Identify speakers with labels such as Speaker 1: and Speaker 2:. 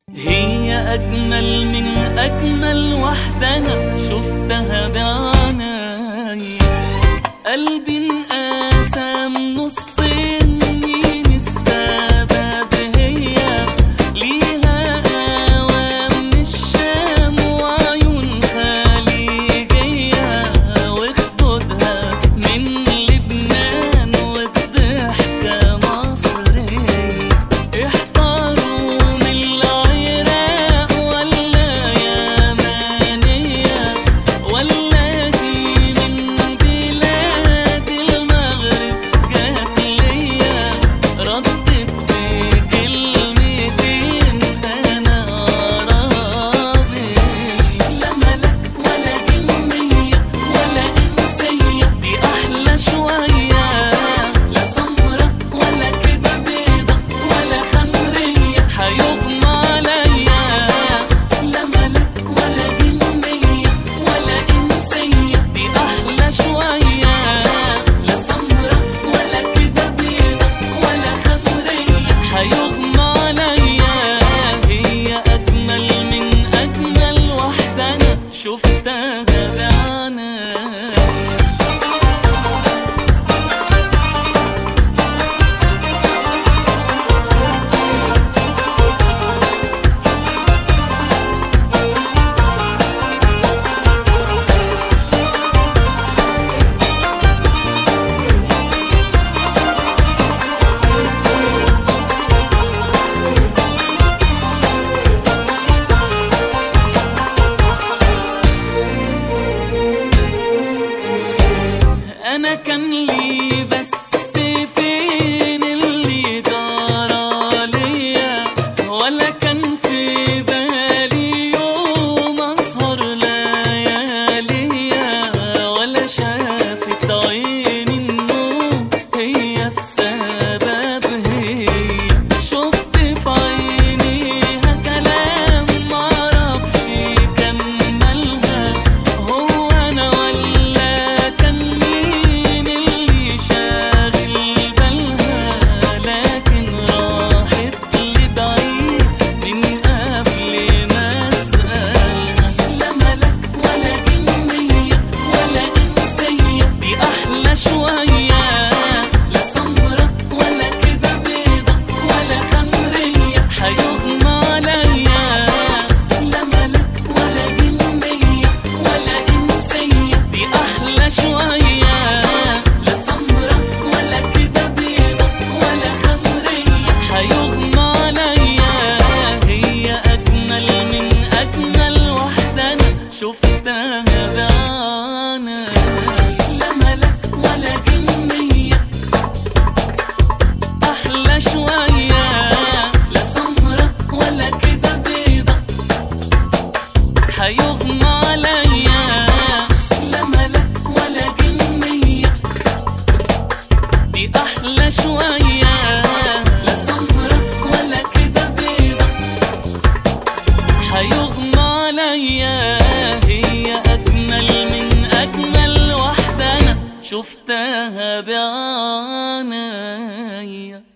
Speaker 1: هي أجمل من أجمل واحدة أنا شفتها بعيني قلبي انقسم نصين مين السبب هي ليها قوام من الشام وعيون خليجية وخدودها من لبنان والضحكة مصرية احتاروا من العراق ولا يمانية ولا دي من بلاد المغرب جات ليا ردت بكلمتين انا عربي لا ملك ولا جنية ولا انسية دي احلى شوية لا سمرة ولا كده بيضة ولا خمرية حيغمى عليا لا ملك ولا جنية ولا انسية دي احلى شوية لا سمرة ولا كده بيضة ولا خمرية حيغمى عليا هي اجمل من اجمل واحدة انا شفتها بعيني انا كان لي بس فين اللي جرى ليا ولا كان في بالي يوم اسهر لياليا ولا شافت عيني النوم هي السبب هي شفت في عينيها كلام معرفش كملها هو انا ولا كان مين اللي شاغل بالها لكن راحت لبعيد من قبل ما اسالها لا ملك ولا جنيه ولا انسيه دي احلى شويه لا سمره ولا كده بيضه ولا خمريه حيغمى عليا لا ملك ولا جنيه ولا انسيه دي احلى شويه لا سمره ولا كده بيضه ولا خمريه حيغمى عليا هي اجمل من اجمل واحده انا شفتها بعيني لا ملك ولا جنيه احلى شويه لا سمره ولا كده بيضه حيغمى عليا لا ملك ولا جنيه دي احلى شويه لا سمره ولا كده بيضه حيغمى عليا هي اجمل من اجمل واحده انا شفتها بعيني